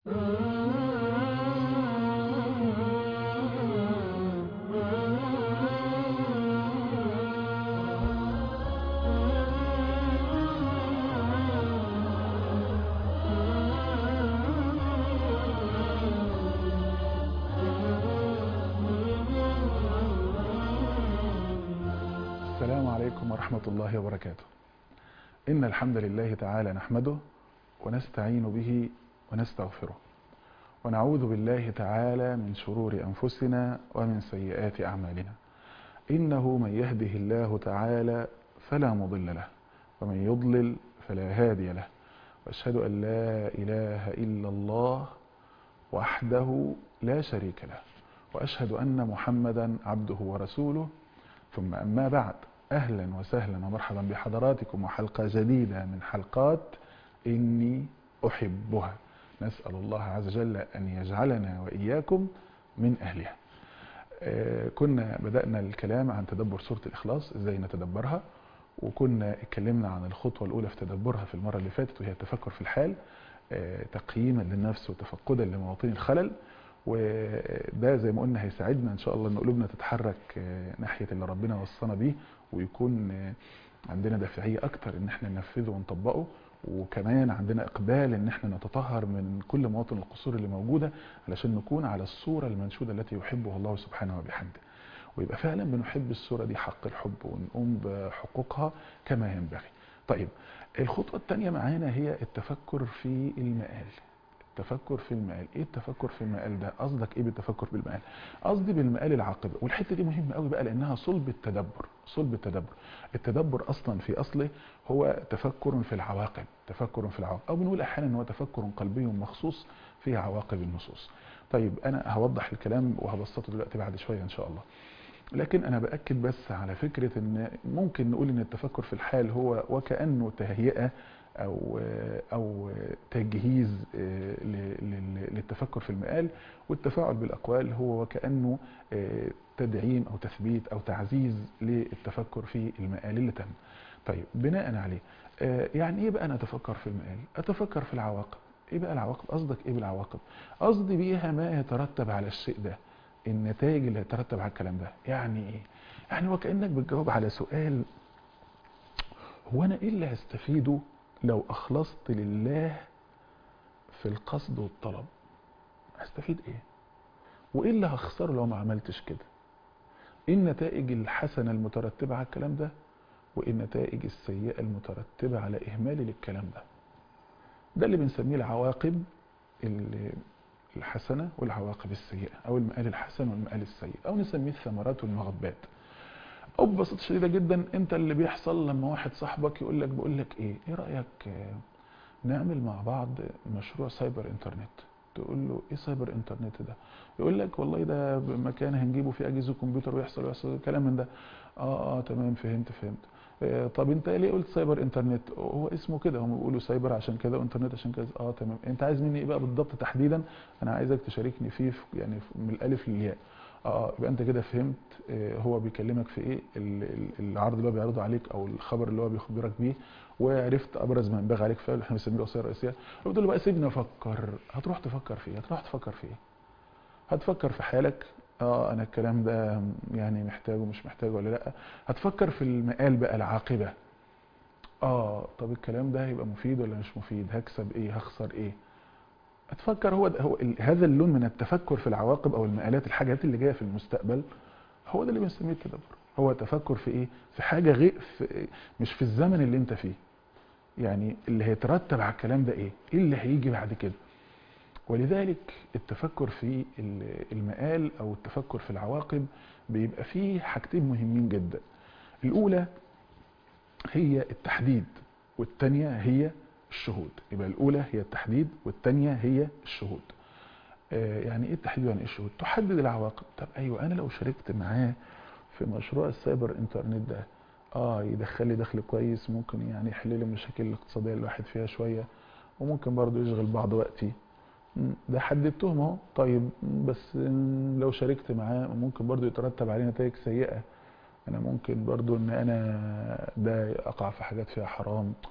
السلام عليكم ورحمة الله وبركاته إن الحمد لله تعالى نحمده ونستعين به ونستغفره ونعوذ بالله تعالى من شرور أنفسنا ومن سيئات أعمالنا إنه من يهده الله تعالى فلا مضل له ومن يضلل فلا هادي له وأشهد أن لا إله إلا الله وحده لا شريك له وأشهد أن محمدا عبده ورسوله ثم أما بعد أهلا وسهلا ومرحبا بحضراتكم وحلقة جديدة من حلقات إني أحبها نسأل الله عز وجل أن يجعلنا وإياكم من أهلها آه، كنا بدأنا الكلام عن تدبر سورة الإخلاص إزاي نتدبرها وكنا اتكلمنا عن الخطوة الأولى في تدبرها في المرة اللي فاتت وهي التفكر في الحال آه، تقييما للنفس وتفقدا لمواطن الخلل وده زي ما قلنا هيساعدنا ان شاء الله ان قلوبنا تتحرك آه، ناحيه اللي ربنا وصانا بيه ويكون آه، عندنا دافعيه اكتر ان احنا ننفذه ونطبقه وكمان عندنا اقبال ان احنا نتطهر من كل مواطن القصور اللي موجوده علشان نكون على الصوره المنشوده التي يحبها الله سبحانه وبحمده ويبقى فعلا بنحب الصوره دي حق الحب ونقوم بحقوقها كما ينبغي طيب الخطوه الثانيه معانا هي التفكر في المآل التفكر في المآل ايه التفكر في المآل ده قصدك ايه بالتفكر بالمآل قصدي بالمآل العاقبة والحتة دي مهمة قوي بقى لانها صلب التدبر صلب التدبر التدبر اصلا في اصله هو تفكر في العواقب تفكر في العواقب او بنقول احيانا ان هو تفكر قلبي مخصوص في عواقب النصوص طيب انا هوضح الكلام وهبسطه دلوقتي بعد شوية ان شاء الله لكن انا باكد بس على فكره ان ممكن نقول ان التفكر في الحال هو وكانه تهيئه او او تجهيز ل- ل- للتفكر في المآل والتفاعل بالاقوال هو وكانه تدعيم او تثبيت او تعزيز للتفكر في المآل اللي تم طيب بناء عليه يعني ايه بقى انا اتفكر في المآل اتفكر في العواقب ايه بقى العواقب قصدك ايه بالعواقب قصدي بيها ما يترتب على الشيء ده النتائج اللي هترتب على الكلام ده يعني ايه يعني وكانك بتجاوب على سؤال هو انا ايه اللي هستفيده لو اخلصت لله في القصد والطلب هستفيد ايه وايه اللي هخسره لو ما عملتش كده ايه النتائج الحسنه المترتبه على الكلام ده وايه النتائج السيئه المترتبه على اهمالي للكلام ده ده اللي بنسميه العواقب اللي الحسنة والعواقب السيئة أو المآل الحسن والمآل السيء أو نسميه الثمرات والمغبات أو ببساطة شديدة جدا أنت اللي بيحصل لما واحد صاحبك يقول لك بقول لك إيه إيه رأيك نعمل مع بعض مشروع سايبر إنترنت تقول له إيه سايبر إنترنت ده يقول لك والله ده مكان هنجيبه فيه أجهزة كمبيوتر ويحصل ويحصل كلام من ده آه آه تمام فهمت فهمت طب انت ليه قلت سايبر انترنت هو اسمه كده هم بيقولوا سايبر عشان كده وانترنت عشان كده اه تمام انت عايز مني ايه بقى بالضبط تحديدا انا عايزك تشاركني فيه يعني من الالف للياء اه يبقى انت كده فهمت اه هو بيكلمك في ايه العرض اللي هو بيعرضه عليك او الخبر اللي هو بيخبرك بيه وعرفت ابرز ما ينبغي عليك فعله اللي احنا بنسميه الوصيه الرئيسيه قلت له بقى سيبني افكر هتروح تفكر في ايه هتروح تفكر في ايه هتفكر في حالك اه انا الكلام ده يعني محتاجه مش محتاجه ولا لا هتفكر في المقال بقى العاقبه اه طب الكلام ده هيبقى مفيد ولا مش مفيد هكسب ايه هخسر ايه هتفكر هو ده هو هذا اللون من التفكر في العواقب او المقالات الحاجات اللي جايه في المستقبل هو ده اللي بنسميه التدبر هو تفكر في ايه في حاجه غير في مش في الزمن اللي انت فيه يعني اللي هيترتب على الكلام ده ايه ايه اللي هيجي بعد كده ولذلك التفكر في المآل أو التفكر في العواقب بيبقى فيه حاجتين مهمين جدا الأولى هي التحديد والتانية هي الشهود يبقى الأولى هي التحديد والتانية هي الشهود آه يعني إيه التحديد يعني إيه الشهود تحدد العواقب طب أيوة أنا لو شاركت معاه في مشروع السايبر انترنت ده اه يدخل لي دخل كويس ممكن يعني يحل لي المشاكل الاقتصاديه اللي الواحد فيها شويه وممكن برضه يشغل بعض وقتي ده حددتهم اهو طيب بس لو شاركت معاه ممكن برضو يترتب عليه نتائج سيئة انا ممكن برضو ان انا ده اقع في حاجات فيها حرام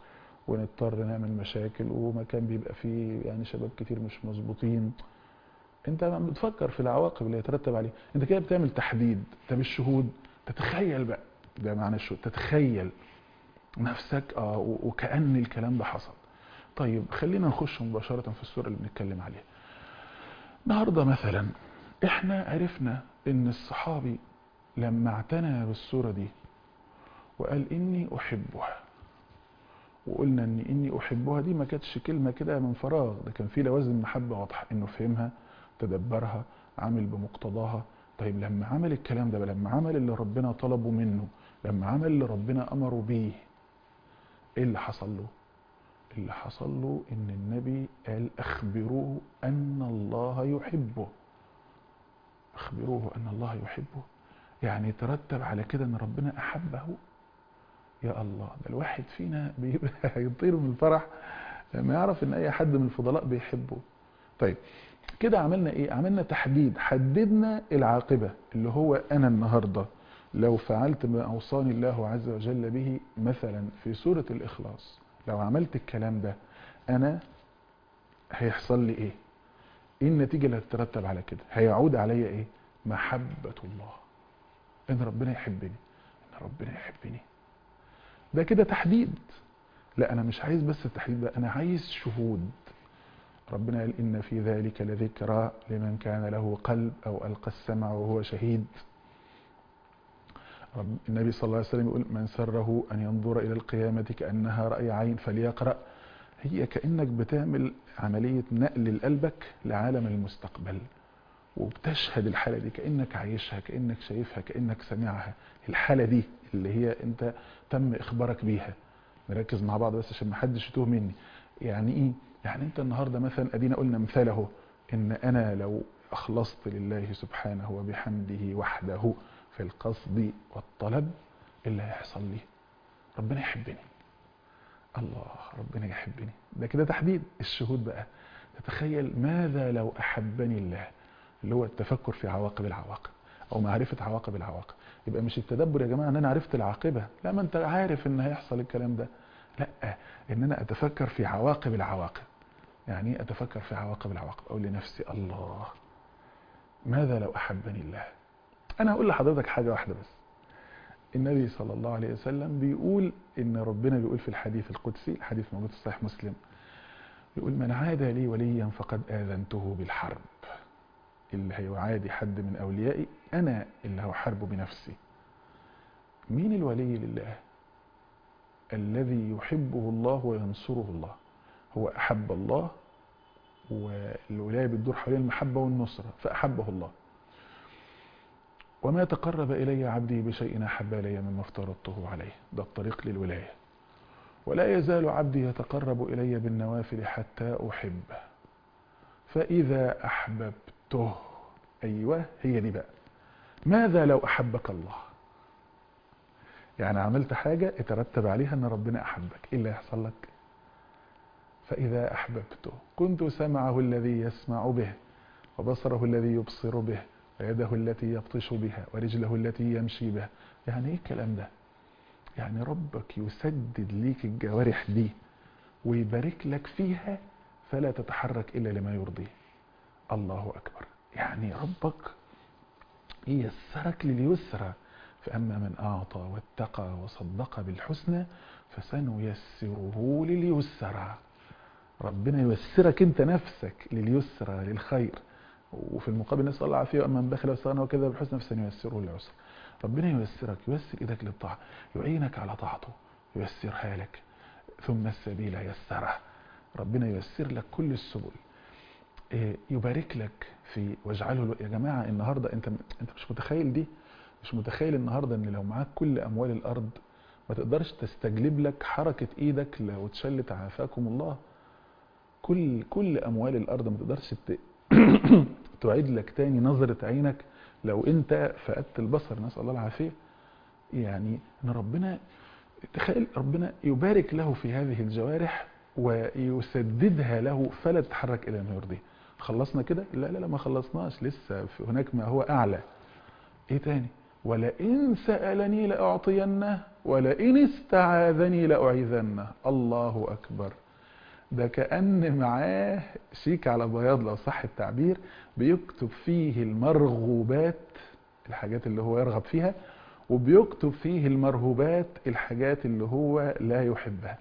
ونضطر نعمل مشاكل ومكان بيبقى فيه يعني شباب كتير مش مظبوطين انت بتفكر في العواقب اللي يترتب عليه انت كده بتعمل تحديد طب الشهود تتخيل بقى ده معنى الشهود تتخيل نفسك اه وكأن الكلام ده حصل طيب خلينا نخش مباشرة في السورة اللي بنتكلم عليها النهارده مثلا احنا عرفنا ان الصحابي لما اعتنى بالسورة دي وقال اني احبها وقلنا ان اني احبها دي ما كانتش كلمة كده من فراغ ده كان في لوازم محبة واضحة انه فهمها تدبرها عمل بمقتضاها طيب لما عمل الكلام ده لما عمل اللي ربنا طلبه منه لما عمل اللي ربنا امره بيه ايه اللي حصل له اللي حصل له ان النبي قال اخبروه ان الله يحبه اخبروه ان الله يحبه يعني ترتب على كده ان ربنا احبه يا الله ده الواحد فينا بيبقى هيطير من الفرح لما يعرف ان اي حد من الفضلاء بيحبه طيب كده عملنا ايه عملنا تحديد حددنا العاقبة اللي هو انا النهاردة لو فعلت ما اوصاني الله عز وجل به مثلا في سورة الاخلاص لو عملت الكلام ده انا هيحصل لي ايه ايه النتيجة اللي هتترتب على كده هيعود عليا ايه محبة الله ان ربنا يحبني ان ربنا يحبني ده كده تحديد لا انا مش عايز بس التحديد ده انا عايز شهود ربنا قال إن في ذلك لذكرى لمن كان له قلب أو ألقى السمع وهو شهيد رب النبي صلى الله عليه وسلم يقول من سره أن ينظر إلى القيامة كأنها رأي عين فليقرأ هي كأنك بتعمل عملية نقل لقلبك لعالم المستقبل وبتشهد الحالة دي كأنك عايشها كأنك شايفها كأنك سمعها الحالة دي اللي هي انت تم إخبارك بيها نركز مع بعض بس عشان ما حدش يتوه مني يعني ايه يعني انت النهاردة مثلا ادينا قلنا مثال اهو ان انا لو اخلصت لله سبحانه وبحمده وحده في القصد والطلب اللي هيحصل لي ربنا يحبني الله ربنا يحبني ده كده تحديد الشهود بقى تتخيل ماذا لو احبني الله اللي هو التفكر في عواقب العواقب او معرفة عواقب العواقب يبقى مش التدبر يا جماعة ان انا عرفت العاقبة لا ما انت عارف ان هيحصل الكلام ده لا ان انا اتفكر في عواقب العواقب يعني ايه اتفكر في عواقب العواقب اقول لنفسي الله ماذا لو احبني الله انا هقول لحضرتك حاجة واحدة بس النبي صلى الله عليه وسلم بيقول ان ربنا بيقول في الحديث القدسي الحديث موجود في صحيح مسلم يقول من عاد لي وليا فقد آذنته بالحرب اللي هيعادي حد من أوليائي أنا اللي هحاربه بنفسي مين الولي لله الذي يحبه الله وينصره الله هو أحب الله والولاية بتدور حوالين المحبة والنصرة فأحبه الله وما تقرب إلي عبدي بشيء أحب إلي مما افترضته عليه ده الطريق للولاية ولا يزال عبدي يتقرب إلي بالنوافل حتى أحبه فإذا أحببته أيوة هي دي بقى ماذا لو أحبك الله يعني عملت حاجة اترتب عليها أن ربنا أحبك إيه اللي يحصل لك فإذا أحببته كنت سمعه الذي يسمع به وبصره الذي يبصر به ويده التي يبطش بها ورجله التي يمشي بها يعني ايه الكلام ده يعني ربك يسدد ليك الجوارح دي ويبارك لك فيها فلا تتحرك إلا لما يرضيه الله أكبر يعني ربك ييسرك لليسرى فأما من أعطى واتقى وصدق بالحسنى فسنيسره لليسرى ربنا ييسرك انت نفسك لليسرى للخير وفي المقابل نسأل الله العافية وأما من بخل واستغنى وكذا بالحسنى فسنيسره للعسر ربنا ييسرك ييسر إيدك للطاعة يعينك على طاعته ييسرها لك ثم السبيل يسره ربنا ييسر لك كل السبل يبارك لك في واجعله يا جماعة النهاردة انت انت مش متخيل دي مش متخيل النهاردة ان لو معاك كل اموال الارض ما تقدرش تستجلب لك حركة ايدك لو اتشلت عافاكم الله كل كل اموال الارض ما تقدرش ت... تعيد لك تاني نظرة عينك لو انت فقدت البصر نسأل الله العافية يعني ان ربنا تخيل ربنا يبارك له في هذه الجوارح ويسددها له فلا تتحرك الى ما يرضيه خلصنا كده لا لا لا ما خلصناش لسه هناك ما هو اعلى ايه تاني ولئن سألني لأعطينه ولئن استعاذني لأعيذنه الله أكبر ده كأن معاه شيك على بياض لو صح التعبير بيكتب فيه المرغوبات الحاجات اللي هو يرغب فيها وبيكتب فيه المرهوبات الحاجات اللي هو لا يحبها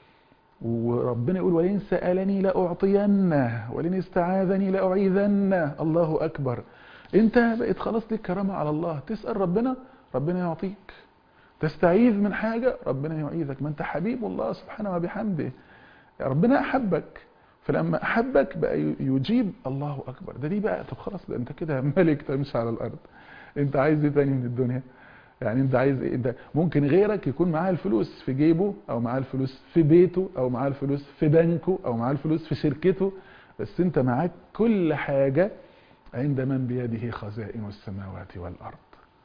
وربنا يقول ولئن سألني لأعطينه ولئن استعاذني لأعيذنه الله أكبر انت بقيت خلاص ليك كرامة على الله تسأل ربنا ربنا يعطيك تستعيذ من حاجة ربنا يعيذك ما انت حبيب الله سبحانه وبحمده ربنا أحبك فلما أحبك بقى يجيب الله أكبر ده دي بقى طب خلاص ده انت كده ملك تمشي على الأرض انت عايز ايه تاني من الدنيا يعني انت عايز ايه انت ممكن غيرك يكون معاه الفلوس في جيبه او معاه الفلوس في بيته او معاه الفلوس في بنكه او معاه الفلوس في شركته بس انت معاك كل حاجة عند من بيده خزائن السماوات والارض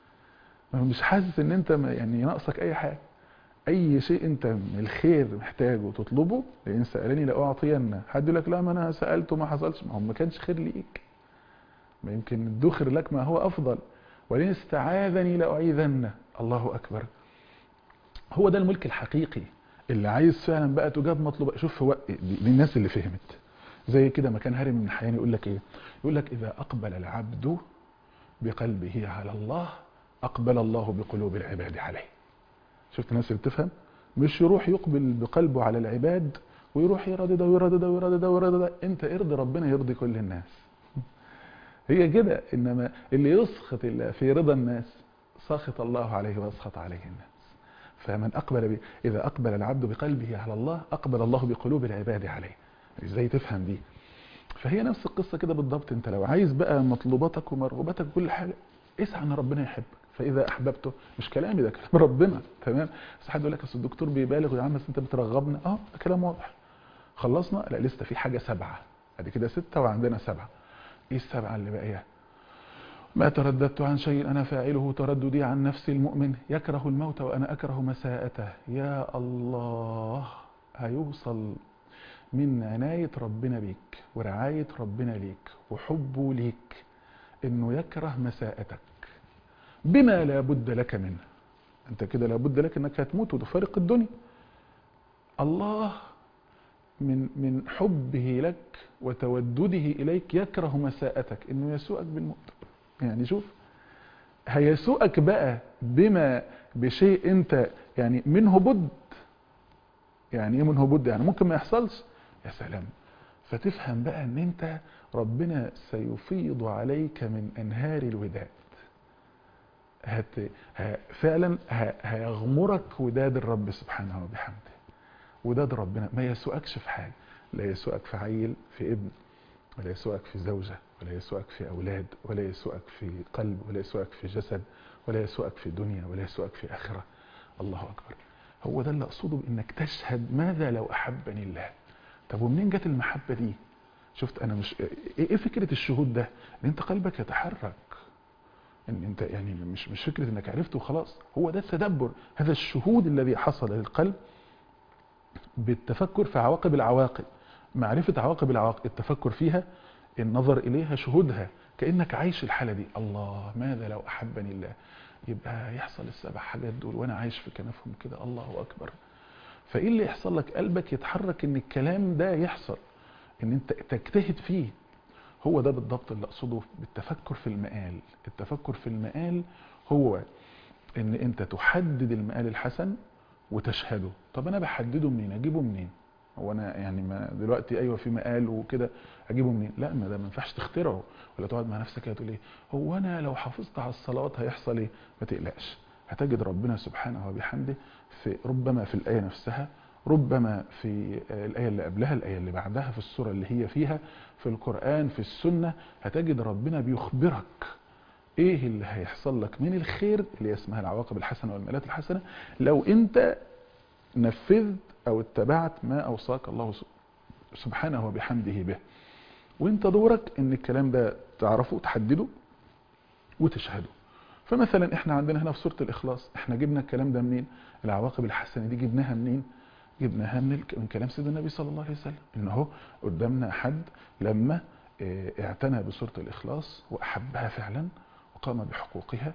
مش حاسس ان انت يعني ناقصك اي حاجة اي شيء انت من الخير محتاجه تطلبه لان سألني لاعطينه حد يقول لك لا ما انا سألته ما حصلش ما هو ما كانش خير ليك ما يمكن ادخر لك ما هو افضل ولئن استعاذني لأعيذنه الله أكبر هو ده الملك الحقيقي اللي عايز فعلا بقى تجاب مطلوب شوف هو للناس اللي فهمت زي كده ما كان هارم من حيان يقول لك ايه يقول لك اذا اقبل العبد بقلبه على الله اقبل الله بقلوب العباد عليه شفت الناس اللي بتفهم مش يروح يقبل بقلبه على العباد ويروح يرد ده ويرد ده ويرد ده ويرد ده انت ارضي ربنا يرضي كل الناس هي كده انما اللي يسخط الله في رضا الناس ساخط الله عليه ويسخط عليه الناس فمن اقبل ب... اذا اقبل العبد بقلبه على الله اقبل الله بقلوب العباد عليه ازاي تفهم دي فهي نفس القصه كده بالضبط انت لو عايز بقى مطلوباتك ومرغوباتك كل حاجه اسعى ان ربنا يحبك فاذا احببته مش كلامي ده كلام ربنا تمام بس حد يقول لك اصل الدكتور بيبالغ يا عم بس انت بترغبنا اه ده كلام واضح خلصنا لا لسه في حاجه سبعه ادي كده سته وعندنا سبعه ايه السبعة اللي باقية ما ترددت عن شيء أنا فاعله ترددي عن نفس المؤمن يكره الموت وأنا أكره مساءته يا الله هيوصل من عناية ربنا بيك ورعاية ربنا ليك وحبه ليك انه يكره مساءتك بما لا بد لك منه انت كده لابد لك انك هتموت وتفارق الدنيا الله من من حبه لك وتودده إليك يكره مساءتك إنه يسوءك بالموت يعني شوف هيسوءك بقى بما بشيء أنت يعني منه بد يعني إيه منه بد يعني ممكن ما يحصلش يا سلام فتفهم بقى أن أنت ربنا سيفيض عليك من أنهار الوداد هت فعلا هيغمرك وداد الرب سبحانه وبحمده وداد ربنا ما يسوءكش في حاجة لا يسوءك في عيل في ابن ولا يسوءك في زوجة ولا يسوءك في أولاد ولا يسوءك في قلب ولا يسوءك في جسد ولا يسوءك في دنيا ولا يسوءك في آخرة الله أكبر هو ده اللي أقصده بإنك تشهد ماذا لو أحبني الله طب ومنين جت المحبة دي شفت أنا مش إيه فكرة الشهود ده إن أنت قلبك يتحرك ان انت يعني مش مش فكره انك عرفته وخلاص هو ده التدبر هذا الشهود الذي حصل للقلب بالتفكر في عواقب العواقب معرفة عواقب العواقب التفكر فيها النظر إليها شهودها كأنك عايش الحالة دي الله ماذا لو أحبني الله يبقى يحصل السبع حاجات دول وأنا عايش في كنفهم كده الله أكبر فإيه اللي يحصل لك قلبك يتحرك إن الكلام ده يحصل إن أنت تجتهد فيه هو ده بالضبط اللي أقصده بالتفكر في المقال التفكر في المقال هو إن أنت تحدد المقال الحسن وتشهده طب انا بحدده منين اجيبه منين هو انا يعني ما دلوقتي ايوه في مقال وكده اجيبه منين لا ما ده ما ينفعش تخترعه ولا تقعد مع نفسك كده تقول ايه هو انا لو حافظت على الصلوات هيحصل ايه ما تقلقش هتجد ربنا سبحانه وبحمده في ربما في الايه نفسها ربما في الايه اللي قبلها الايه اللي بعدها في السوره اللي هي فيها في القران في السنه هتجد ربنا بيخبرك ايه اللي هيحصل لك من الخير اللي اسمها العواقب الحسنه والمآلات الحسنه لو انت نفذت او اتبعت ما اوصاك الله سبحانه وبحمده به وانت دورك ان الكلام ده تعرفه وتحدده وتشهده فمثلا احنا عندنا هنا في سوره الاخلاص احنا جبنا الكلام ده منين العواقب الحسنه دي جبناها منين جبناها من, من كلام سيدنا النبي صلى الله عليه وسلم ان هو قدامنا حد لما اعتنى بسوره الاخلاص واحبها فعلا وقام بحقوقها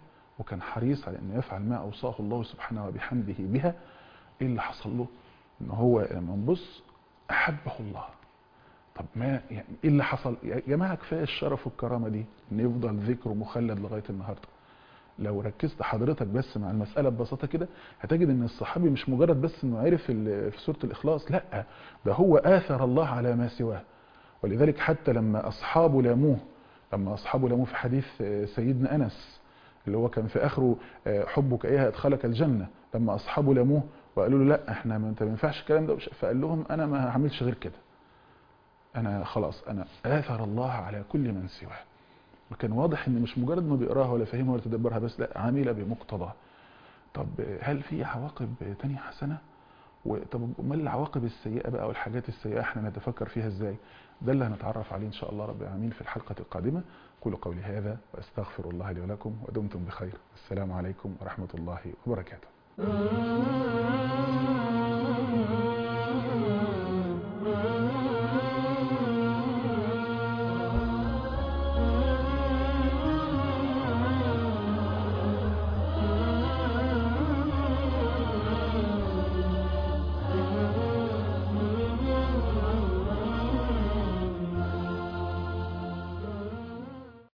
وكان حريص على انه يفعل ما اوصاه الله سبحانه وبحمده بها ايه اللي حصل له ان هو لما نبص احبه الله طب ما يعني ايه اللي حصل يا جماعه كفايه الشرف والكرامه دي ان يفضل ذكره مخلد لغايه النهارده لو ركزت حضرتك بس مع المساله ببساطه كده هتجد ان الصحابي مش مجرد بس انه عرف ال- في سوره الاخلاص لا ده هو اثر الله على ما سواه ولذلك حتى لما اصحابه لاموه لما اصحابه لاموه في حديث آه، سيدنا انس اللي هو كان في اخره آه، حبك اياها ادخلك الجنه لما اصحابه لاموه وقالوا له لا احنا ما انت ما ينفعش الكلام ده وش- فقال لهم انا ما هعملش غير كده انا خلاص انا اثر الله على كل من سواه وكان واضح ان مش مجرد ما بيقراها ولا فاهمها ولا تدبرها بس لا عامله بمقتضاها طب هل في عواقب تانية حسنه وطب امال العواقب السيئه بقى والحاجات السيئه احنا نتفكر فيها ازاي ده اللي هنتعرف عليه ان شاء الله رب العالمين في الحلقه القادمه قولوا قولي هذا واستغفر الله لي ولكم ودمتم بخير السلام عليكم ورحمه الله وبركاته